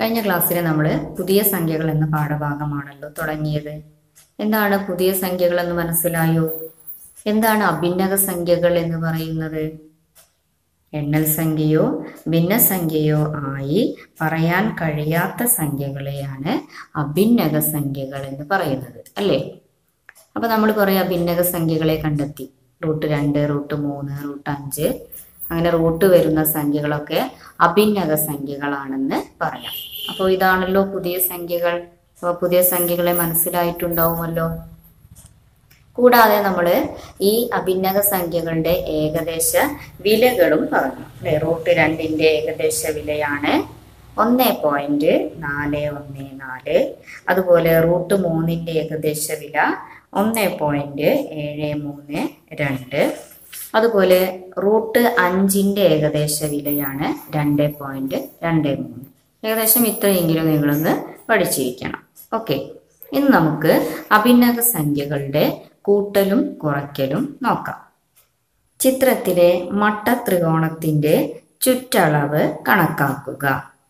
കഴിഞ്ഞ ക്ലാസ്സിൽ നമ്മൾ പുതിയ സംഖ്യകൾ എന്ന പാഠഭാഗമാണല്ലോ തുടങ്ങിയത് എന്താണ് പുതിയ സംഖ്യകൾ എന്ന് മനസ്സിലായോ എന്താണ് അഭിന്നക സംഖ്യകൾ എന്ന് പറയുന്നത് എണ്ണൽ സംഖ്യയോ ഭിന്നസംഖ്യയോ ആയി പറയാൻ കഴിയാത്ത സംഖ്യകളെയാണ് അഭിന്നക സംഖ്യകൾ എന്ന് പറയുന്നത് അല്ലേ അപ്പൊ നമ്മൾ കുറെ അഭിന്നക സംഖ്യകളെ കണ്ടെത്തി റൂട്ട് രണ്ട് റൂട്ട് മൂന്ന് റൂട്ട് അഞ്ച് അങ്ങനെ റൂട്ട് വരുന്ന സംഖ്യകളൊക്കെ അഭിന്നക സംഖ്യകളാണെന്ന് പറയാം അപ്പോൾ ഇതാണല്ലോ പുതിയ സംഖ്യകൾ അപ്പോൾ പുതിയ സംഖ്യകളെ മനസ്സിലായിട്ടുണ്ടാവുമല്ലോ കൂടാതെ നമ്മൾ ഈ അഭിന്നക സംഖ്യകളുടെ ഏകദേശ വിലകളും പറഞ്ഞു അല്ലെ റൂട്ട് രണ്ടിന്റെ ഏകദേശ വിലയാണ് ഒന്ന് പോയിന്റ് നാല് ഒന്ന് നാല് അതുപോലെ റൂട്ട് മൂന്നിന്റെ ഏകദേശ വില ഒന്ന് പോയിന്റ് ഏഴ് മൂന്ന് രണ്ട് അതുപോലെ റൂട്ട് അഞ്ചിന്റെ ഏകദേശ വിലയാണ് രണ്ട് പോയിന്റ് രണ്ട് മൂന്ന് ഏകദേശം ഇത്രയെങ്കിലും നിങ്ങളൊന്ന് പഠിച്ചിരിക്കണം ഓക്കെ ഇന്ന് നമുക്ക് അഭിന്നക സംഖ്യകളുടെ കൂട്ടലും കുറയ്ക്കലും നോക്കാം ചിത്രത്തിലെ മട്ട ത്രികോണത്തിന്റെ ചുറ്റളവ് കണക്കാക്കുക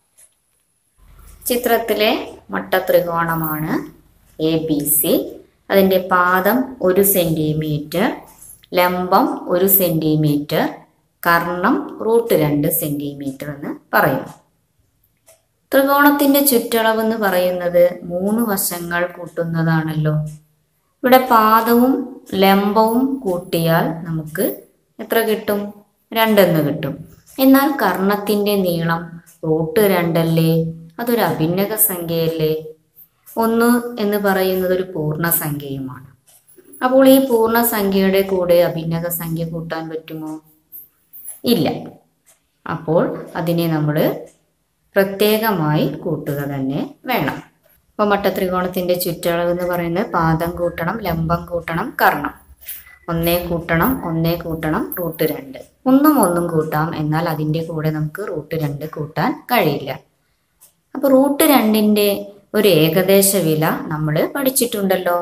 ചിത്രത്തിലെ മട്ട ത്രികോണമാണ് എ ബി സി അതിൻ്റെ പാദം ഒരു സെൻറ്റിമീറ്റർ ലംബം ഒരു സെൻറ്റിമീറ്റർ കർണം റൂട്ട് രണ്ട് സെൻറ്റിമീറ്റർ എന്ന് പറയുന്നു ത്രികോണത്തിന്റെ ചുറ്റളവ് എന്ന് പറയുന്നത് മൂന്ന് വശങ്ങൾ കൂട്ടുന്നതാണല്ലോ ഇവിടെ പാദവും ലംബവും കൂട്ടിയാൽ നമുക്ക് എത്ര കിട്ടും രണ്ടെന്ന് കിട്ടും എന്നാൽ കർണത്തിന്റെ നീളം റൂട്ട് രണ്ടല്ലേ അതൊരു അഭിന്നക സംഖ്യയല്ലേ ഒന്ന് എന്ന് പറയുന്നത് ഒരു പൂർണ്ണസംഖ്യയുമാണ് അപ്പോൾ ഈ പൂർണ്ണസംഖ്യയുടെ കൂടെ അഭിന്നക സംഖ്യ കൂട്ടാൻ പറ്റുമോ ഇല്ല അപ്പോൾ അതിനെ നമ്മൾ പ്രത്യേകമായി കൂട്ടുക തന്നെ വേണം അപ്പോൾ മട്ടത്രികോണത്തിന്റെ ചുറ്റളവ് എന്ന് പറയുന്നത് പാദം കൂട്ടണം ലംബം കൂട്ടണം കർണം ഒന്നേ കൂട്ടണം ഒന്നേ കൂട്ടണം റൂട്ട് രണ്ട് ഒന്നും ഒന്നും കൂട്ടാം എന്നാൽ അതിൻ്റെ കൂടെ നമുക്ക് റൂട്ട് രണ്ട് കൂട്ടാൻ കഴിയില്ല അപ്പോൾ റൂട്ട് രണ്ടിൻ്റെ ഒരു ഏകദേശ വില നമ്മൾ പഠിച്ചിട്ടുണ്ടല്ലോ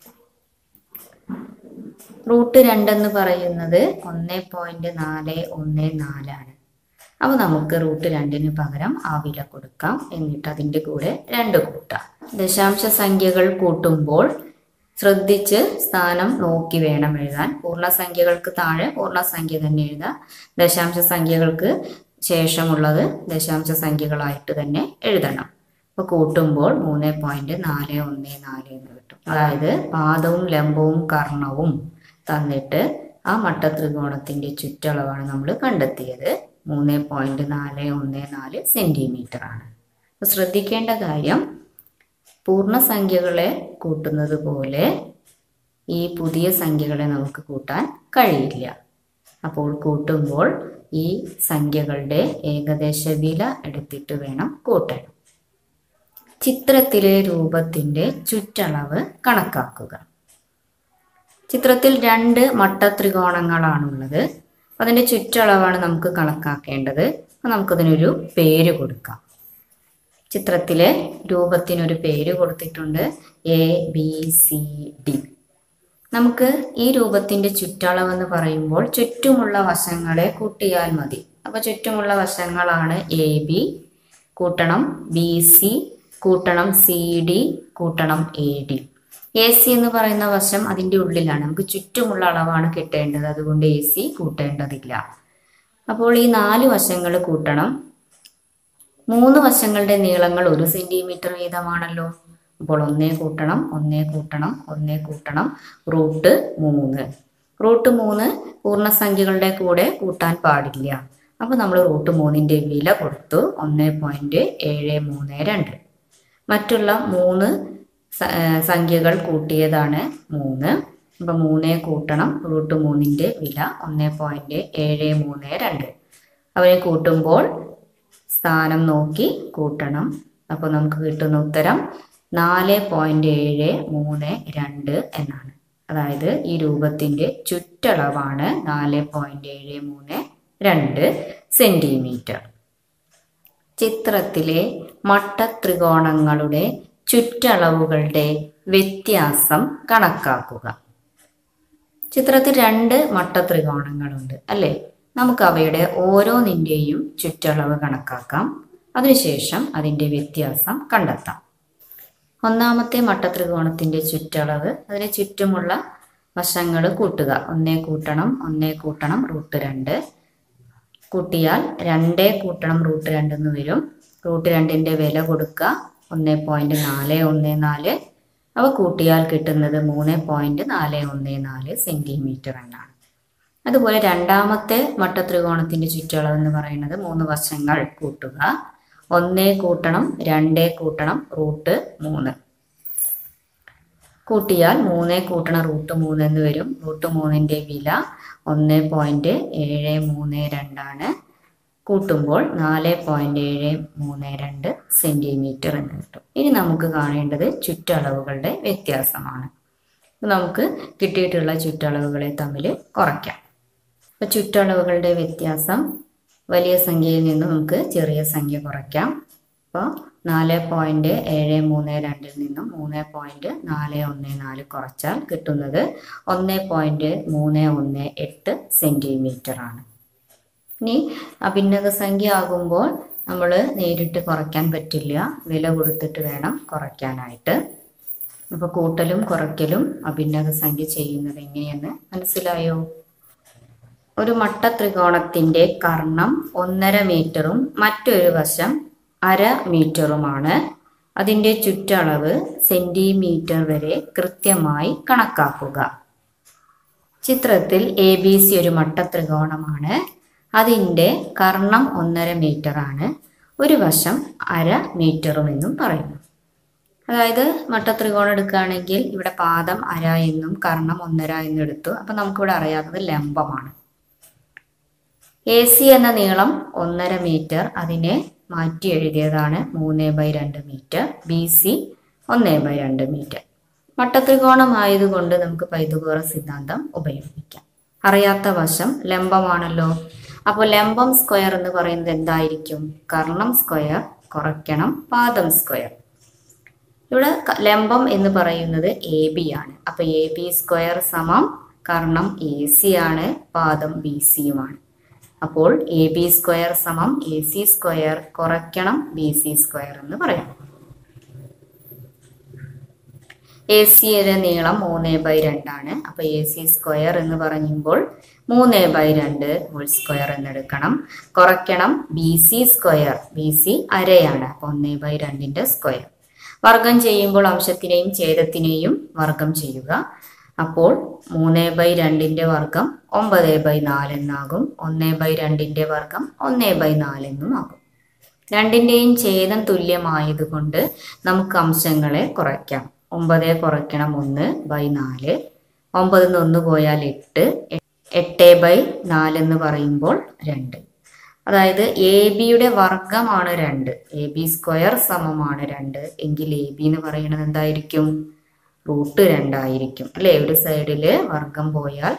റൂട്ട് രണ്ടെന്ന് പറയുന്നത് ഒന്ന് പോയിന്റ് നാല് ഒന്ന് നാലാണ് അപ്പോൾ നമുക്ക് റൂട്ട് രണ്ടിന് പകരം ആ വില കൊടുക്കാം എന്നിട്ട് അതിൻ്റെ കൂടെ രണ്ട് കൂട്ടാം ദശാംശ സംഖ്യകൾ കൂട്ടുമ്പോൾ ശ്രദ്ധിച്ച് സ്ഥാനം നോക്കി വേണം എഴുതാൻ പൂർണ്ണസംഖ്യകൾക്ക് താഴെ പൂർണ്ണസംഖ്യ തന്നെ എഴുതാം ദശാംശ സംഖ്യകൾക്ക് ശേഷമുള്ളത് ദശാംശ സംഖ്യകളായിട്ട് തന്നെ എഴുതണം അപ്പോൾ കൂട്ടുമ്പോൾ മൂന്ന് പോയിന്റ് നാല് ഒന്ന് നാല് എന്ന് കിട്ടും അതായത് പാദവും ലംബവും കർണവും തന്നിട്ട് ആ മട്ടത്രികോണത്തിന്റെ ചുറ്റളവാണ് നമ്മൾ കണ്ടെത്തിയത് മൂന്ന് പോയിന്റ് നാല് ഒന്ന് നാല് സെന്റിമീറ്റർ ആണ് അപ്പോൾ ശ്രദ്ധിക്കേണ്ട കാര്യം പൂർണ്ണസംഖ്യകളെ കൂട്ടുന്നത് പോലെ ഈ പുതിയ സംഖ്യകളെ നമുക്ക് കൂട്ടാൻ കഴിയില്ല അപ്പോൾ കൂട്ടുമ്പോൾ ഈ സംഖ്യകളുടെ ഏകദേശ വില എടുത്തിട്ട് വേണം കൂട്ടാൻ ചിത്രത്തിലെ രൂപത്തിന്റെ ചുറ്റളവ് കണക്കാക്കുക ചിത്രത്തിൽ രണ്ട് മട്ടത്രികോണങ്ങളാണുള്ളത് അതിൻ്റെ ചുറ്റളവാണ് നമുക്ക് കണക്കാക്കേണ്ടത് അപ്പോൾ നമുക്കതിനൊരു പേര് കൊടുക്കാം ചിത്രത്തിലെ രൂപത്തിനൊരു പേര് കൊടുത്തിട്ടുണ്ട് എ ബി സി ഡി നമുക്ക് ഈ രൂപത്തിന്റെ ചുറ്റളവെന്ന് പറയുമ്പോൾ ചുറ്റുമുള്ള വശങ്ങളെ കൂട്ടിയാൽ മതി അപ്പോൾ ചുറ്റുമുള്ള വശങ്ങളാണ് എ ബി കൂട്ടണം ബി സി കൂട്ടണം സി ഡി കൂട്ടണം എ ഡി എ സി എന്ന് പറയുന്ന വശം അതിൻ്റെ ഉള്ളിലാണ് നമുക്ക് ചുറ്റുമുള്ള അളവാണ് കിട്ടേണ്ടത് അതുകൊണ്ട് എ സി കൂട്ടേണ്ടതില്ല അപ്പോൾ ഈ നാല് വശങ്ങൾ കൂട്ടണം മൂന്ന് വശങ്ങളുടെ നീളങ്ങൾ ഒരു സെന്റിമീറ്റർ വീതമാണല്ലോ അപ്പോൾ ഒന്നേ കൂട്ടണം ഒന്നേ കൂട്ടണം ഒന്നേ കൂട്ടണം റൂട്ട് മൂന്ന് റൂട്ട് മൂന്ന് പൂർണ്ണസംഖ്യകളുടെ കൂടെ കൂട്ടാൻ പാടില്ല അപ്പോൾ നമ്മൾ റൂട്ട് മൂന്നിൻ്റെ വില കൊടുത്തു ഒന്ന് പോയിന്റ് ഏഴ് മൂന്ന് രണ്ട് മറ്റുള്ള മൂന്ന് സംഖ്യകൾ കൂട്ടിയതാണ് മൂന്ന് അപ്പം മൂന്നേ കൂട്ടണം റൂട്ട് മൂന്നിൻ്റെ വില ഒന്ന് പോയിന്റ് ഏഴ് മൂന്ന് രണ്ട് അവരെ കൂട്ടുമ്പോൾ സ്ഥാനം നോക്കി കൂട്ടണം അപ്പോൾ നമുക്ക് കിട്ടുന്ന ഉത്തരം നാല് പോയിന്റ് ഏഴ് മൂന്ന് രണ്ട് എന്നാണ് അതായത് ഈ രൂപത്തിൻ്റെ ചുറ്റളവാണ് നാല് പോയിന്റ് ഏഴ് മൂന്ന് രണ്ട് സെൻറ്റിമീറ്റർ ചിത്രത്തിലെ മട്ടത്രികോണങ്ങളുടെ ചുറ്റളവുകളുടെ വ്യത്യാസം കണക്കാക്കുക ചിത്രത്തിൽ രണ്ട് മട്ടത്രികോണങ്ങളുണ്ട് അല്ലേ നമുക്ക് അവയുടെ ഓരോന്നിൻ്റെയും ചുറ്റളവ് കണക്കാക്കാം അതിനുശേഷം അതിൻ്റെ വ്യത്യാസം കണ്ടെത്താം ഒന്നാമത്തെ മട്ടത്രികോണത്തിൻ്റെ ചുറ്റളവ് അതിന് ചുറ്റുമുള്ള വശങ്ങൾ കൂട്ടുക ഒന്നേ കൂട്ടണം ഒന്നേ കൂട്ടണം റൂട്ട് രണ്ട് കൂട്ടിയാൽ രണ്ടേ കൂട്ടണം റൂട്ട് രണ്ടെന്ന് വരും റൂട്ട് രണ്ടിൻ്റെ വില കൊടുക്കുക ഒന്നേ പോയിൻറ്റ് നാല് ഒന്ന് നാല് അവ കൂട്ടിയാൽ കിട്ടുന്നത് മൂന്ന് പോയിൻറ്റ് നാല് ഒന്ന് നാല് സെൻറ്റിമീറ്റർ എന്നാണ് അതുപോലെ രണ്ടാമത്തെ മട്ടത്രികോണത്തിൻ്റെ ചുറ്റളവ് എന്ന് പറയുന്നത് മൂന്ന് വശങ്ങൾ കൂട്ടുക ഒന്നേ കൂട്ടണം രണ്ടേ കൂട്ടണം റൂട്ട് മൂന്ന് കൂട്ടിയാൽ മൂന്നേ കൂട്ടണം റൂട്ട് മൂന്ന് എന്ന് വരും റൂട്ട് മൂന്നിൻ്റെ വില ഒന്ന് പോയിൻറ്റ് ഏഴ് മൂന്ന് രണ്ടാണ് കൂട്ടുമ്പോൾ നാല് പോയിൻറ്റ് ഏഴ് മൂന്ന് രണ്ട് സെൻറ്റിമീറ്റർ എന്ന് കിട്ടും ഇനി നമുക്ക് കാണേണ്ടത് ചുറ്റളവുകളുടെ വ്യത്യാസമാണ് നമുക്ക് കിട്ടിയിട്ടുള്ള ചുറ്റളവുകളെ തമ്മിൽ കുറയ്ക്കാം അപ്പോൾ ചുറ്റളവുകളുടെ വ്യത്യാസം വലിയ സംഖ്യയിൽ നിന്ന് നമുക്ക് ചെറിയ സംഖ്യ കുറയ്ക്കാം അപ്പോൾ നാല് പോയിൻറ്റ് ഏഴ് മൂന്ന് രണ്ടിൽ നിന്നും മൂന്ന് പോയിൻറ്റ് നാല് ഒന്ന് നാല് കുറച്ചാൽ കിട്ടുന്നത് ഒന്ന് പോയിൻറ്റ് മൂന്ന് ഒന്ന് എട്ട് സെൻറ്റിമീറ്റർ ആണ് ഇനി അഭിന്നക സംഖ്യ ആകുമ്പോൾ നമ്മൾ നേരിട്ട് കുറയ്ക്കാൻ പറ്റില്ല വില കൊടുത്തിട്ട് വേണം കുറയ്ക്കാനായിട്ട് അപ്പോൾ കൂട്ടലും കുറയ്ക്കലും അഭിന്നക സംഖ്യ ചെയ്യുന്നത് എങ്ങനെയെന്ന് മനസ്സിലായോ ഒരു മട്ട ത്രികോണത്തിന്റെ കർണം ഒന്നര മീറ്ററും മറ്റൊരു വശം അര മീറ്ററുമാണ് അതിൻ്റെ ചുറ്റളവ് സെന്റിമീറ്റർ വരെ കൃത്യമായി കണക്കാക്കുക ചിത്രത്തിൽ എ ബി സി ഒരു മട്ട ത്രികോണമാണ് അതിൻ്റെ കർണം ഒന്നര മീറ്റർ ആണ് ഒരു വശം അര മീറ്ററും എന്നും പറയുന്നു അതായത് മട്ടത്രികോണം എടുക്കുകയാണെങ്കിൽ ഇവിടെ പാദം അര എന്നും കർണം ഒന്നര എന്നും എടുത്തു അപ്പം നമുക്കിവിടെ അറിയാത്തത് ലംബമാണ് എ സി എന്ന നീളം ഒന്നര മീറ്റർ അതിനെ മാറ്റി എഴുതിയതാണ് മൂന്ന് ബൈ രണ്ട് മീറ്റർ ബി സി ഒന്ന് ബൈ രണ്ട് മീറ്റർ മട്ടത്രികോണം ആയതുകൊണ്ട് നമുക്ക് പൈതഗോറ സിദ്ധാന്തം ഉപയോഗിക്കാം അറിയാത്ത വശം ലംബമാണല്ലോ അപ്പോൾ ലംബം സ്ക്വയർ എന്ന് പറയുന്നത് എന്തായിരിക്കും കർണം സ്ക്വയർ കുറയ്ക്കണം പാദം സ്ക്വയർ ഇവിടെ ക- ലംബം എന്ന് പറയുന്നത് എ ബി ആണ് അപ്പൊ എ ബി സ്ക്വയർ സമം കർണം എ സി ആണ് പാദം ബി സിയുമാണ് അപ്പോൾ എ ബി സ്ക്വയർ സമം എ സി സ്ക്വയർ കുറയ്ക്കണം ബി സി സ്ക്വയർ എന്ന് പറയാം എ സിയുടെ നീളം മൂന്ന് ബൈ രണ്ടാണ് അപ്പൊ എ സി സ്ക്വയർ എന്ന് പറയുമ്പോൾ മൂന്ന് ബൈ രണ്ട് ഹോൾ സ്ക്വയർ എന്നെടുക്കണം കുറയ്ക്കണം B C square B C അരയാണ് അപ്പൊ ഒന്ന് ബൈ രണ്ടിന്റെ സ്ക്വയർ വർഗം ചെയ്യുമ്പോൾ അംശത്തിനെയും ഛേദത്തിനെയും വർഗം ചെയ്യുക അപ്പോൾ മൂന്ന് ബൈ രണ്ടിന്റെ വർഗം ഒമ്പത് ബൈ നാല് എന്നാകും ഒന്ന് ബൈ രണ്ടിന്റെ വർഗം ഒന്ന് ബൈ നാല് എന്നും ആകും രണ്ടിന്റെയും ഛേദം തുല്യമായതുകൊണ്ട് നമുക്ക് അംശങ്ങളെ കുറയ്ക്കാം ഒമ്പത് കുറയ്ക്കണം ഒന്ന് ബൈ നാല് ഒമ്പതിൽ നിന്ന് ഒന്ന് പോയാൽ എട്ട് എ- എട്ട് ബൈ നാല് എന്ന് പറയുമ്പോൾ രണ്ട് അതായത് എ ബിയുടെ വർഗമാണ് രണ്ട് എ ബി സ്ക്വയർ സമമാണ് രണ്ട് എങ്കിൽ എ ബി എന്ന് പറയുന്നത് എന്തായിരിക്കും റൂട്ട് രണ്ടായിരിക്കും അല്ലേ ഒരു സൈഡിൽ വർഗം പോയാൽ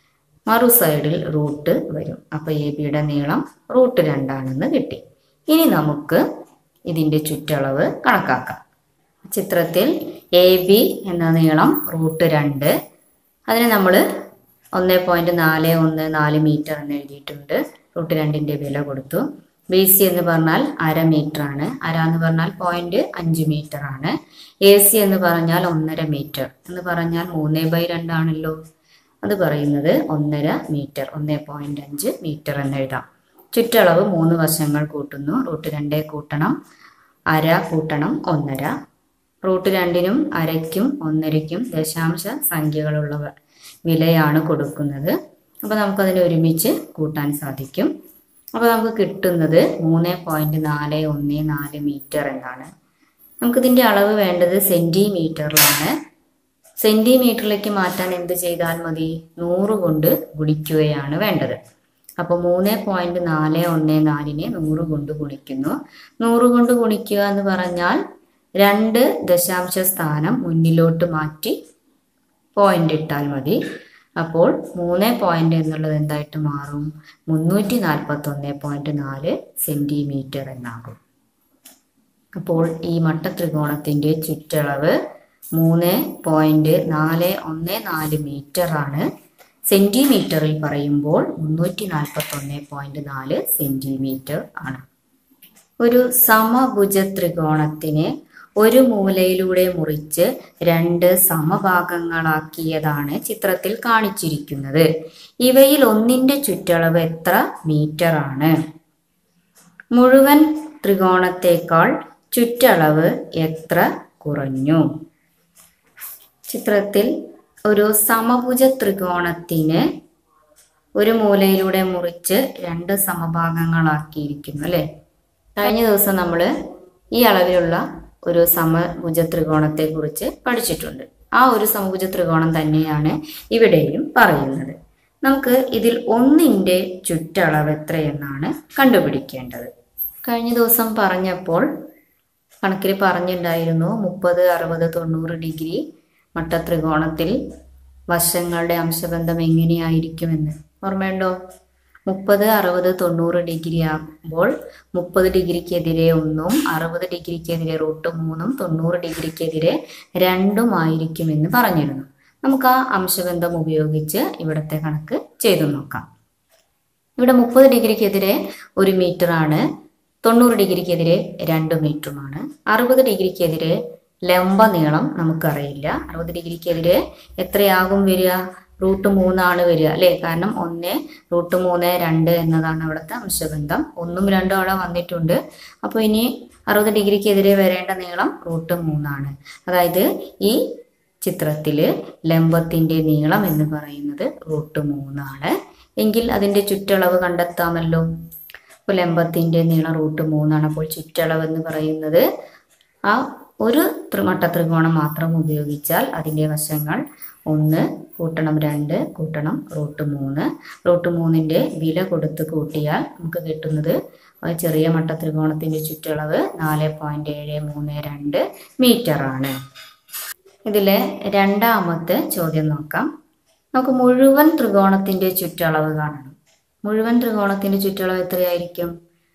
മറു സൈഡിൽ റൂട്ട് വരും അപ്പൊ എ ബിയുടെ നീളം റൂട്ട് രണ്ടാണെന്ന് കിട്ടി ഇനി നമുക്ക് ഇതിന്റെ ചുറ്റളവ് കണക്കാക്കാം ചിത്രത്തിൽ എ ബി എന്ന നീളം റൂട്ട് രണ്ട് അതിന് നമ്മൾ ഒന്ന് പോയിന്റ് നാല് ഒന്ന് നാല് മീറ്റർ എന്ന് എഴുതിയിട്ടുണ്ട് റൂട്ട് രണ്ടിന്റെ വില കൊടുത്തു ബി സി എന്ന് പറഞ്ഞാൽ അര മീറ്റർ ആണ് അര എന്ന് പറഞ്ഞാൽ പോയിന്റ് അഞ്ച് മീറ്റർ ആണ് എ സി എന്ന് പറഞ്ഞാൽ ഒന്നര മീറ്റർ എന്ന് പറഞ്ഞാൽ മൂന്ന് ബൈ രണ്ടാണല്ലോ അത് പറയുന്നത് ഒന്നര മീറ്റർ ഒന്ന് പോയിന്റ് അഞ്ച് മീറ്റർ എന്ന് എഴുതാം ചുറ്റളവ് മൂന്ന് വശങ്ങൾ കൂട്ടുന്നു റൂട്ട് രണ്ടേ കൂട്ടണം അര കൂട്ടണം ഒന്നര റൂട്ട് രണ്ടിനും അരയ്ക്കും ഒന്നരയ്ക്കും ദശാംശ സംഖ്യകളുള്ള വ- വിലയാണ് കൊടുക്കുന്നത് അപ്പോൾ നമുക്കതിനെ ഒരുമിച്ച് കൂട്ടാൻ സാധിക്കും അപ്പോൾ നമുക്ക് കിട്ടുന്നത് മൂന്ന് പോയിന്റ് നാല് ഒന്ന് നാല് മീറ്റർ എന്നാണ് നമുക്കിതിൻ്റെ അളവ് വേണ്ടത് സെൻറ്റിമീറ്ററിലാണ് സെൻറ്റിമീറ്ററിലേക്ക് മാറ്റാൻ എന്ത് ചെയ്താൽ മതി നൂറ് കൊണ്ട് ഗുണിക്കുകയാണ് വേണ്ടത് അപ്പോൾ മൂന്ന് പോയിന്റ് നാല് ഒന്ന് നാലിനെ നൂറ് കൊണ്ട് ഗുണിക്കുന്നു നൂറ് കൊണ്ട് ഗുണിക്കുക എന്ന് പറഞ്ഞാൽ രണ്ട് ദശാംശ സ്ഥാനം മുന്നിലോട്ട് മാറ്റി പോയിന്റ് ഇട്ടാൽ മതി അപ്പോൾ മൂന്ന് പോയിന്റ് എന്നുള്ളത് എന്തായിട്ട് മാറും മുന്നൂറ്റി നാൽപ്പത്തി ഒന്ന് പോയിന്റ് നാല് സെന്റിമീറ്റർ എന്നാകും അപ്പോൾ ഈ മട്ടത്രികോണത്തിന്റെ ചുറ്റളവ് മൂന്ന് പോയിന്റ് നാല് ഒന്ന് നാല് മീറ്റർ ആണ് സെന്റിമീറ്ററിൽ പറയുമ്പോൾ മുന്നൂറ്റി നാൽപ്പത്തി ഒന്ന് പോയിന്റ് നാല് സെന്റിമീറ്റർ ആണ് ഒരു സമഭുജ ത്രികോണത്തിന് ഒരു മൂലയിലൂടെ മുറിച്ച് രണ്ട് സമഭാഗങ്ങളാക്കിയതാണ് ചിത്രത്തിൽ കാണിച്ചിരിക്കുന്നത് ഇവയിൽ ഒന്നിന്റെ ചുറ്റളവ് എത്ര മീറ്റർ ആണ് മുഴുവൻ ത്രികോണത്തേക്കാൾ ചുറ്റളവ് എത്ര കുറഞ്ഞു ചിത്രത്തിൽ ഒരു സമഭുജ ത്രികോണത്തിന് ഒരു മൂലയിലൂടെ മുറിച്ച് രണ്ട് സമഭാഗങ്ങളാക്കിയിരിക്കുന്നു അല്ലേ കഴിഞ്ഞ ദിവസം നമ്മൾ ഈ അളവിലുള്ള ഒരു സമഭുജ ത്രികോണത്തെ കുറിച്ച് പഠിച്ചിട്ടുണ്ട് ആ ഒരു സമഭുജ ത്രികോണം തന്നെയാണ് ഇവിടെയും പറയുന്നത് നമുക്ക് ഇതിൽ ഒന്നിൻ്റെ ചുറ്റളവ് എത്രയെന്നാണ് കണ്ടുപിടിക്കേണ്ടത് കഴിഞ്ഞ ദിവസം പറഞ്ഞപ്പോൾ കണക്കിൽ പറഞ്ഞിട്ടുണ്ടായിരുന്നു മുപ്പത് അറുപത് തൊണ്ണൂറ് ഡിഗ്രി മട്ടത്രികോണത്തിൽ വശങ്ങളുടെ അംശബന്ധം എങ്ങനെയായിരിക്കുമെന്ന് ഓർമ്മയുണ്ടോ മുപ്പത് അറുപത് തൊണ്ണൂറ് ഡിഗ്രി ആകുമ്പോൾ മുപ്പത് ഡിഗ്രിക്കെതിരെ ഒന്നും അറുപത് ഡിഗ്രിക്കെതിരെ റൂട്ട് മൂന്നും തൊണ്ണൂറ് ഡിഗ്രിക്കെതിരെ രണ്ടും ആയിരിക്കുമെന്ന് പറഞ്ഞിരുന്നു നമുക്ക് ആ അംശബന്ധം ഉപയോഗിച്ച് ഇവിടുത്തെ കണക്ക് ചെയ്തു നോക്കാം ഇവിടെ മുപ്പത് ഡിഗ്രിക്കെതിരെ ഒരു മീറ്റർ ആണ് തൊണ്ണൂറ് ഡിഗ്രിക്കെതിരെ രണ്ട് മീറ്ററുമാണ് അറുപത് ഡിഗ്രിക്കെതിരെ ലംബ നീളം നമുക്കറിയില്ല അറുപത് ഡിഗ്രിക്കെതിരെ എത്രയാകും വരിക റൂട്ട് മൂന്നാണ് വരിക അല്ലേ കാരണം ഒന്ന് റൂട്ട് മൂന്ന് രണ്ട് എന്നതാണ് അവിടുത്തെ അംശബന്ധം ഒന്നും രണ്ടും അവിടെ വന്നിട്ടുണ്ട് അപ്പോൾ ഇനി അറുപത് ഡിഗ്രിക്കെതിരെ വരേണ്ട നീളം റൂട്ട് മൂന്നാണ് അതായത് ഈ ചിത്രത്തിൽ ലംബത്തിൻ്റെ നീളം എന്ന് പറയുന്നത് റൂട്ട് മൂന്നാണ് എങ്കിൽ അതിൻ്റെ ചുറ്റളവ് കണ്ടെത്താമല്ലോ അപ്പോൾ ലംബത്തിൻ്റെ നീളം റൂട്ട് മൂന്നാണ് അപ്പോൾ ചുറ്റളവ് എന്ന് പറയുന്നത് ആ ഒരു ത്രിമട്ട ത്രികോണം മാത്രം ഉപയോഗിച്ചാൽ അതിൻ്റെ വശങ്ങൾ ഒന്ന് കൂട്ടണം രണ്ട് കൂട്ടണം റൂട്ട് മൂന്ന് റൂട്ട് മൂന്നിൻ്റെ വില കൊടുത്ത് കൂട്ടിയാൽ നമുക്ക് കിട്ടുന്നത് ആ ചെറിയ മട്ട ത്രികോണത്തിൻ്റെ ചുറ്റളവ് നാല് പോയിൻറ്റ് ഏഴ് മൂന്ന് രണ്ട് മീറ്ററാണ് ഇതിലെ രണ്ടാമത്തെ ചോദ്യം നോക്കാം നമുക്ക് മുഴുവൻ ത്രികോണത്തിൻ്റെ ചുറ്റളവ് കാണണം മുഴുവൻ ത്രികോണത്തിൻ്റെ ചുറ്റളവ് എത്രയായിരിക്കും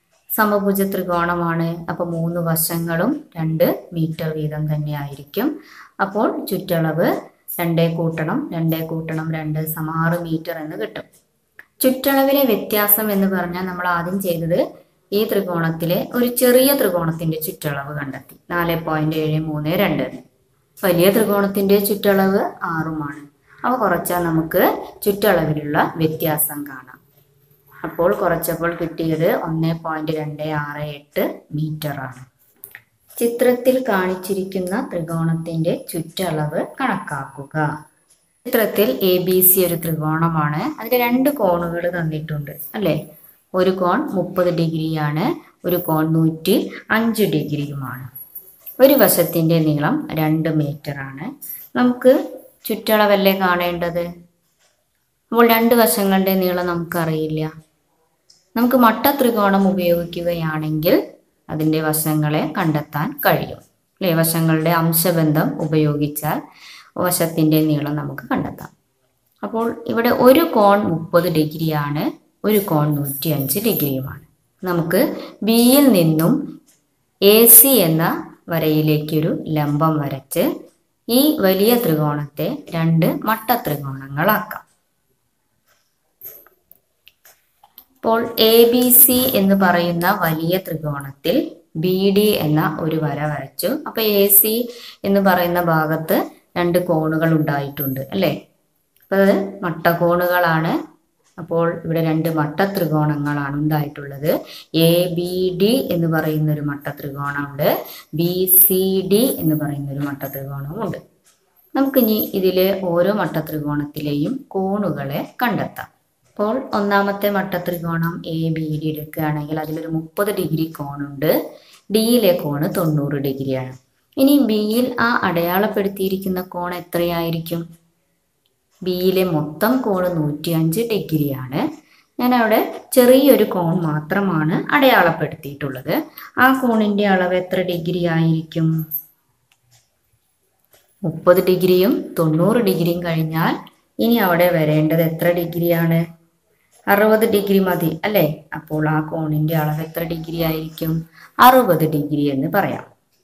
സമഭുജ ത്രികോണമാണ് അപ്പോൾ മൂന്ന് വശങ്ങളും രണ്ട് മീറ്റർ വീതം തന്നെ ആയിരിക്കും അപ്പോൾ ചുറ്റളവ് രണ്ടേ കൂട്ടണം രണ്ടേ കൂട്ടണം രണ്ട് സമ ആറ് മീറ്റർ എന്ന് കിട്ടും ചുറ്റളവിലെ വ്യത്യാസം എന്ന് പറഞ്ഞാൽ നമ്മൾ ആദ്യം ചെയ്തത് ഈ ത്രികോണത്തിലെ ഒരു ചെറിയ ത്രികോണത്തിന്റെ ചുറ്റളവ് കണ്ടെത്തി നാല് പോയിന്റ് ഏഴ് മൂന്ന് രണ്ട് വലിയ ത്രികോണത്തിന്റെ ചുറ്റളവ് ആറുമാണ് അവ കുറച്ചാൽ നമുക്ക് ചുറ്റളവിലുള്ള വ്യത്യാസം കാണാം അപ്പോൾ കുറച്ചപ്പോൾ കിട്ടിയത് ഒന്ന് പോയിന്റ് രണ്ട് ആറ് എട്ട് മീറ്റർ ആണ് ചിത്രത്തിൽ കാണിച്ചിരിക്കുന്ന ത്രികോണത്തിന്റെ ചുറ്റളവ് കണക്കാക്കുക ചിത്രത്തിൽ എ ബി സി ഒരു ത്രികോണമാണ് അതിന്റെ രണ്ട് കോണുകൾ തന്നിട്ടുണ്ട് അല്ലേ ഒരു കോൺ മുപ്പത് ഡിഗ്രിയാണ് ഒരു കോൺ നൂറ്റി അഞ്ച് ഡിഗ്രിയുമാണ് ഒരു വശത്തിന്റെ നീളം രണ്ട് മീറ്റർ ആണ് നമുക്ക് ചുറ്റളവല്ലേ കാണേണ്ടത് അപ്പോൾ രണ്ട് വശങ്ങളുടെ നീളം നമുക്കറിയില്ല നമുക്ക് മട്ട ത്രികോണം ഉപയോഗിക്കുകയാണെങ്കിൽ അതിൻ്റെ വശങ്ങളെ കണ്ടെത്താൻ കഴിയും അല്ലേ വശങ്ങളുടെ അംശബന്ധം ഉപയോഗിച്ചാൽ വശത്തിൻ്റെ നീളം നമുക്ക് കണ്ടെത്താം അപ്പോൾ ഇവിടെ ഒരു കോൺ മുപ്പത് ഡിഗ്രിയാണ് ഒരു കോൺ നൂറ്റി അഞ്ച് ഡിഗ്രിയുമാണ് നമുക്ക് ബിയിൽ നിന്നും എ സി എന്ന വരയിലേക്കൊരു ലംബം വരച്ച് ഈ വലിയ ത്രികോണത്തെ രണ്ട് മട്ട ത്രികോണങ്ങളാക്കാം ഇപ്പോൾ എ ബി സി എന്ന് പറയുന്ന വലിയ ത്രികോണത്തിൽ ബി ഡി എന്ന ഒരു വര വരച്ചു അപ്പൊ എ സി എന്ന് പറയുന്ന ഭാഗത്ത് രണ്ട് കോണുകൾ ഉണ്ടായിട്ടുണ്ട് അല്ലേ അപ്പൊ അത് മട്ടകോണുകളാണ് അപ്പോൾ ഇവിടെ രണ്ട് മട്ട ത്രികോണങ്ങളാണ് ഉണ്ടായിട്ടുള്ളത് എ ബി ഡി എന്ന് പറയുന്ന ഒരു മട്ട ത്രികോണമുണ്ട് ബി സി ഡി എന്ന് പറയുന്ന ഒരു മട്ട ത്രികോണവും ഉണ്ട് നമുക്കിനി ഇതിലെ ഓരോ മട്ട ത്രികോണത്തിലെയും കോണുകളെ കണ്ടെത്താം അപ്പോൾ ഒന്നാമത്തെ മട്ട ത്രികോണം എ ബി ഡി എടുക്കുകയാണെങ്കിൽ അതിലൊരു മുപ്പത് ഡിഗ്രി കോണുണ്ട് ഡിയിലെ കോണ് തൊണ്ണൂറ് ഡിഗ്രിയാണ് ഇനി ബിയിൽ ആ അടയാളപ്പെടുത്തിയിരിക്കുന്ന കോൺ എത്രയായിരിക്കും ബിയിലെ മൊത്തം കോണ് നൂറ്റി അഞ്ച് ഡിഗ്രിയാണ് ഞാൻ അവിടെ ചെറിയൊരു കോൺ മാത്രമാണ് അടയാളപ്പെടുത്തിയിട്ടുള്ളത് ആ കോണിന്റെ അളവ് എത്ര ഡിഗ്രി ആയിരിക്കും മുപ്പത് ഡിഗ്രിയും തൊണ്ണൂറ് ഡിഗ്രിയും കഴിഞ്ഞാൽ ഇനി അവിടെ വരേണ്ടത് എത്ര ഡിഗ്രിയാണ് അറുപത് ഡിഗ്രി മതി അല്ലേ അപ്പോൾ ആ കോണിന്റെ അളവ് എത്ര ഡിഗ്രി ആയിരിക്കും അറുപത് ഡിഗ്രി എന്ന് പറയാം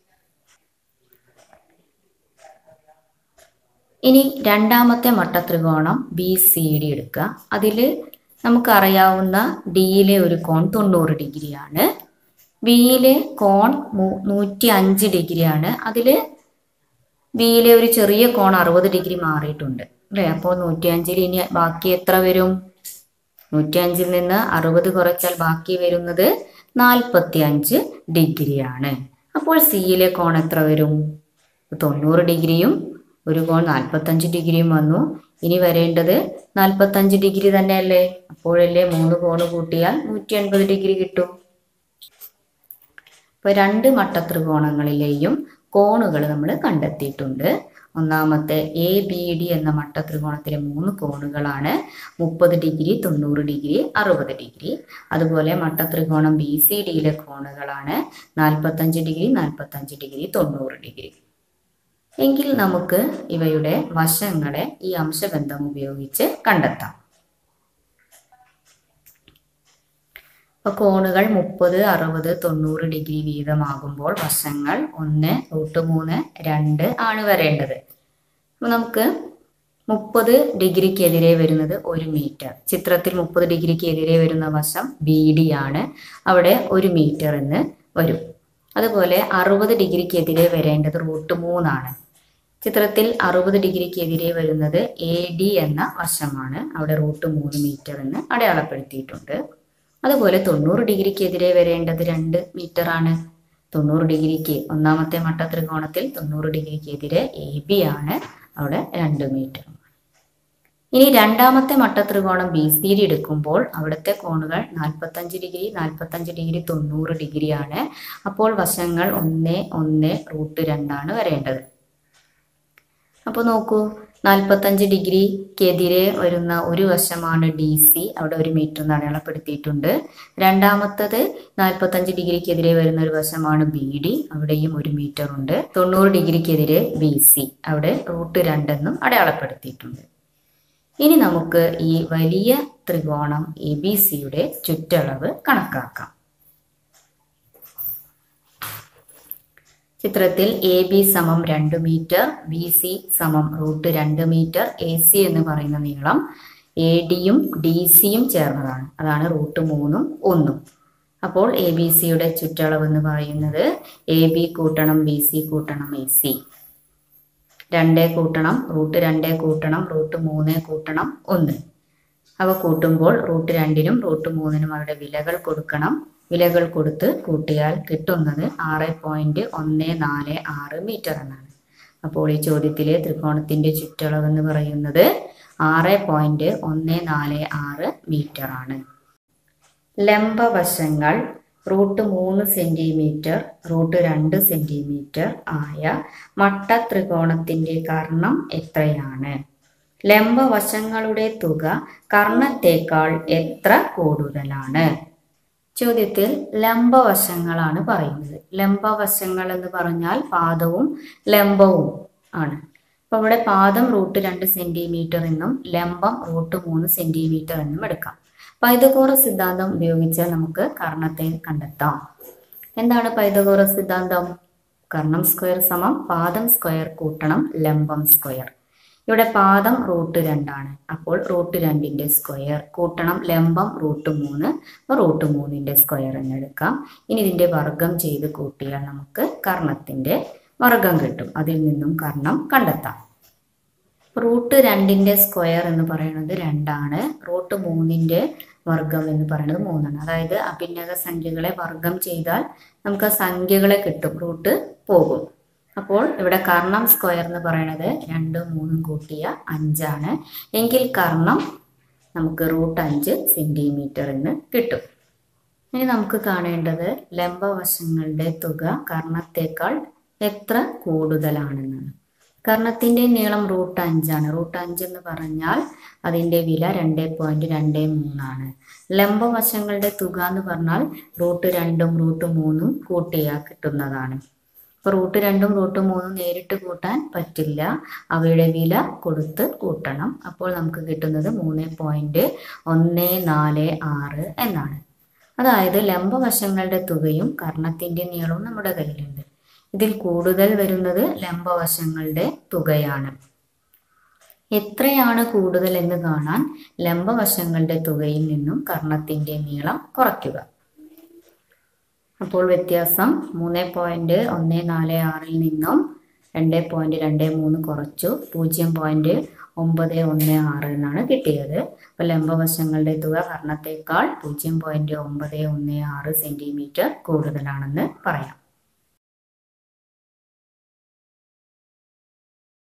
ഇനി രണ്ടാമത്തെ മട്ട ത്രികോണം ബി സി ഡി എടുക്കുക അതിൽ നമുക്കറിയാവുന്ന ഡിയിലെ ഒരു കോൺ തൊണ്ണൂറ് ഡിഗ്രിയാണ് ബിയിലെ കോൺ മു- നൂറ്റി അഞ്ച് ഡിഗ്രിയാണ് അതിൽ ബിയിലെ ഒരു ചെറിയ കോൺ അറുപത് ഡിഗ്രി മാറിയിട്ടുണ്ട് അല്ലേ അപ്പോൾ നൂറ്റി അഞ്ചിൽ ഇനി ബാക്കി എത്ര വരും നൂറ്റി അഞ്ചിൽ നിന്ന് അറുപത് കുറച്ചാൽ ബാക്കി വരുന്നത് നാൽപ്പത്തി അഞ്ച് ഡിഗ്രിയാണ് അപ്പോൾ സിയിലെ കോൺ എത്ര വരും തൊണ്ണൂറ് ഡിഗ്രിയും ഒരു കോൺ നാൽപ്പത്തഞ്ച് ഡിഗ്രിയും വന്നു ഇനി വരേണ്ടത് നാൽപ്പത്തഞ്ച് ഡിഗ്രി തന്നെയല്ലേ അപ്പോഴല്ലേ മൂന്ന് കോണ് കൂട്ടിയാൽ നൂറ്റി എൺപത് ഡിഗ്രി കിട്ടും ഇപ്പൊ രണ്ട് മട്ടത്രികോണങ്ങളിലെയും കോണുകൾ നമ്മൾ കണ്ടെത്തിയിട്ടുണ്ട് ഒന്നാമത്തെ എ ബി ഡി എന്ന മട്ടത്രികോണത്തിലെ മൂന്ന് കോണുകളാണ് മുപ്പത് ഡിഗ്രി തൊണ്ണൂറ് ഡിഗ്രി അറുപത് ഡിഗ്രി അതുപോലെ മട്ടത്രികോണം ബി സി ഡിയിലെ കോണുകളാണ് നാൽപ്പത്തഞ്ച് ഡിഗ്രി നാൽപ്പത്തഞ്ച് ഡിഗ്രി തൊണ്ണൂറ് ഡിഗ്രി എങ്കിൽ നമുക്ക് ഇവയുടെ വശങ്ങളെ ഈ അംശബന്ധം ഉപയോഗിച്ച് കണ്ടെത്താം അപ്പൊ കോണുകൾ മുപ്പത് അറുപത് തൊണ്ണൂറ് ഡിഗ്രി വീതമാകുമ്പോൾ വശങ്ങൾ ഒന്ന് റൂട്ട് മൂന്ന് രണ്ട് ആണ് വരേണ്ടത് അപ്പൊ നമുക്ക് മുപ്പത് ഡിഗ്രിക്കെതിരെ വരുന്നത് ഒരു മീറ്റർ ചിത്രത്തിൽ മുപ്പത് ഡിഗ്രിക്ക് എതിരെ വരുന്ന വശം ബി ഡി ആണ് അവിടെ ഒരു മീറ്റർ എന്ന് വരും അതുപോലെ അറുപത് ഡിഗ്രിക്കെതിരെ വരേണ്ടത് റൂട്ട് മൂന്നാണ് ചിത്രത്തിൽ അറുപത് ഡിഗ്രിക്കെതിരെ വരുന്നത് എ ഡി എന്ന വശമാണ് അവിടെ റൂട്ട് മൂന്ന് മീറ്റർ എന്ന് അടയാളപ്പെടുത്തിയിട്ടുണ്ട് അതുപോലെ തൊണ്ണൂറ് ഡിഗ്രിക്കെതിരെ വരേണ്ടത് രണ്ട് മീറ്റർ ആണ് തൊണ്ണൂറ് ഡിഗ്രിക്ക് ഒന്നാമത്തെ മട്ട ത്രികോണത്തിൽ തൊണ്ണൂറ് ഡിഗ്രിക്കെതിരെ എ ബി ആണ് അവിടെ രണ്ട് മീറ്റർ ഇനി രണ്ടാമത്തെ മട്ട ത്രികോണം ബി സി ഡി എടുക്കുമ്പോൾ അവിടുത്തെ കോണുകൾ നാൽപ്പത്തഞ്ച് ഡിഗ്രി നാൽപ്പത്തഞ്ച് ഡിഗ്രി തൊണ്ണൂറ് ഡിഗ്രിയാണ് അപ്പോൾ വശങ്ങൾ ഒന്ന് ഒന്ന് റൂട്ട് രണ്ടാണ് വരേണ്ടത് അപ്പോൾ നോക്കൂ നാൽപ്പത്തഞ്ച് ഡിഗ്രിക്കെതിരെ വരുന്ന ഒരു വശമാണ് ഡി സി അവിടെ ഒരു മീറ്റർ എന്ന് അടയാളപ്പെടുത്തിയിട്ടുണ്ട് രണ്ടാമത്തത് നാൽപ്പത്തഞ്ച് ഡിഗ്രിക്കെതിരെ വരുന്ന ഒരു വശമാണ് ബി ഡി അവിടെയും ഒരു മീറ്റർ ഉണ്ട് തൊണ്ണൂറ് ഡിഗ്രിക്കെതിരെ ബി സി അവിടെ റൂട്ട് രണ്ടെന്നും അടയാളപ്പെടുത്തിയിട്ടുണ്ട് ഇനി നമുക്ക് ഈ വലിയ ത്രികോണം എ ബി സിയുടെ ചുറ്റളവ് കണക്കാക്കാം ചിത്രത്തിൽ എ ബി സമം രണ്ട് മീറ്റർ ബി സി സമം റൂട്ട് രണ്ട് മീറ്റർ എ സി എന്ന് പറയുന്ന നീളം എ ഡിയും ഡി സിയും ചേർന്നതാണ് അതാണ് റൂട്ട് മൂന്നും ഒന്നും അപ്പോൾ എ ബി സിയുടെ ചുറ്റളവ് എന്ന് പറയുന്നത് എ ബി കൂട്ടണം ബി സി കൂട്ടണം എ സി രണ്ടേ കൂട്ടണം റൂട്ട് രണ്ടേ കൂട്ടണം റൂട്ട് മൂന്ന് കൂട്ടണം ഒന്ന് അവ കൂട്ടുമ്പോൾ റൂട്ട് രണ്ടിനും റൂട്ട് മൂന്നിനും അവരുടെ വിലകൾ കൊടുക്കണം വിലകൾ കൊടുത്ത് കൂട്ടിയാൽ കിട്ടുന്നത് ആറ് പോയിന്റ് ഒന്ന് നാല് ആറ് മീറ്റർ എന്നാണ് അപ്പോൾ ഈ ചോദ്യത്തിലെ ത്രികോണത്തിന്റെ ചുറ്റളവ് എന്ന് പറയുന്നത് ആറ് പോയിന്റ് ഒന്ന് നാല് ആറ് മീറ്റർ ആണ് ലംബവശങ്ങൾ റൂട്ട് മൂന്ന് സെന്റിമീറ്റർ റൂട്ട് രണ്ട് സെന്റിമീറ്റർ ആയ മട്ട ത്രികോണത്തിന്റെ കർണം എത്രയാണ് ലംബവശങ്ങളുടെ തുക കർണത്തേക്കാൾ എത്ര കൂടുതലാണ് ചോദ്യത്തിൽ ലംബവശങ്ങളാണ് പറയുന്നത് ലംബവശങ്ങൾ എന്ന് പറഞ്ഞാൽ പാദവും ലംബവും ആണ് അപ്പൊ ഇവിടെ പാദം റൂട്ട് രണ്ട് സെന്റിമീറ്റർ എന്നും ലംബം റൂട്ട് മൂന്ന് സെന്റിമീറ്റർ എന്നും എടുക്കാം പൈതഗോറസ് സിദ്ധാന്തം ഉപയോഗിച്ച് നമുക്ക് കർണത്തെ കണ്ടെത്താം എന്താണ് പൈതഗോറസ് സിദ്ധാന്തം കർണം സ്ക്വയർ സമം പാദം സ്ക്വയർ കൂട്ടണം ലംബം സ്ക്വയർ ഇവിടെ പാദം റൂട്ട് രണ്ടാണ് അപ്പോൾ റൂട്ട് രണ്ടിന്റെ സ്ക്വയർ കൂട്ടണം ലംബം റൂട്ട് മൂന്ന് അപ്പോൾ റൂട്ട് മൂന്നിന്റെ സ്ക്വയർ എന്ന് എടുക്കാം ഇനി ഇതിന്റെ വർഗം ചെയ്ത് കൂട്ടിയാൽ നമുക്ക് കർണത്തിന്റെ വർഗം കിട്ടും അതിൽ നിന്നും കർണം കണ്ടെത്താം റൂട്ട് രണ്ടിന്റെ സ്ക്വയർ എന്ന് പറയുന്നത് രണ്ടാണ് റൂട്ട് മൂന്നിന്റെ വർഗം എന്ന് പറയുന്നത് മൂന്നാണ് അതായത് അഭിന്നക സംഖ്യകളെ വർഗം ചെയ്താൽ നമുക്ക് ആ സംഖ്യകളെ കിട്ടും റൂട്ട് പോകും അപ്പോൾ ഇവിടെ കർണം സ്ക്വയർ എന്ന് പറയുന്നത് രണ്ടും മൂന്നും കൂട്ടിയ അഞ്ചാണ് എങ്കിൽ കർണം നമുക്ക് റൂട്ട് അഞ്ച് സെന്റിമീറ്റർ എന്ന് കിട്ടും ഇനി നമുക്ക് കാണേണ്ടത് ലംബവശങ്ങളുടെ തുക കർണത്തേക്കാൾ എത്ര കൂടുതലാണെന്നാണ് കർണത്തിന്റെ നീളം റൂട്ട് അഞ്ചാണ് റൂട്ട് അഞ്ച് എന്ന് പറഞ്ഞാൽ അതിന്റെ വില രണ്ട് പോയിന്റ് രണ്ട് മൂന്നാണ് ലംബവശങ്ങളുടെ തുക എന്ന് പറഞ്ഞാൽ റൂട്ട് രണ്ടും റൂട്ട് മൂന്നും കൂട്ടിയാൽ കിട്ടുന്നതാണ് അപ്പോൾ റൂട്ട് രണ്ടും റൂട്ട് മൂന്നും നേരിട്ട് കൂട്ടാൻ പറ്റില്ല അവയുടെ വില കൊടുത്ത് കൂട്ടണം അപ്പോൾ നമുക്ക് കിട്ടുന്നത് മൂന്ന് പോയിന്റ് ഒന്ന് നാല് ആറ് എന്നാണ് അതായത് ലംബവശങ്ങളുടെ തുകയും കർണത്തിന്റെ നീളവും നമ്മുടെ കയ്യിലുണ്ട് ഇതിൽ കൂടുതൽ വരുന്നത് ലംബവശങ്ങളുടെ തുകയാണ് എത്രയാണ് കൂടുതൽ എന്ന് കാണാൻ ലംബവശങ്ങളുടെ തുകയിൽ നിന്നും കർണത്തിന്റെ നീളം കുറയ്ക്കുക അപ്പോൾ വ്യത്യാസം മൂന്ന് പോയിന്റ് ഒന്ന് നാല് ആറിൽ നിന്നും രണ്ട് പോയിന്റ് രണ്ട് മൂന്ന് കുറച്ചു പൂജ്യം പോയിന്റ് ഒമ്പത് ഒന്ന് ആറ് എന്നാണ് കിട്ടിയത് അപ്പോൾ ലംബവശങ്ങളുടെ തുക കർണത്തേക്കാൾ പൂജ്യം പോയിന്റ് ഒമ്പത് ഒന്ന് ആറ് സെന്റിമീറ്റർ കൂടുതലാണെന്ന് പറയാം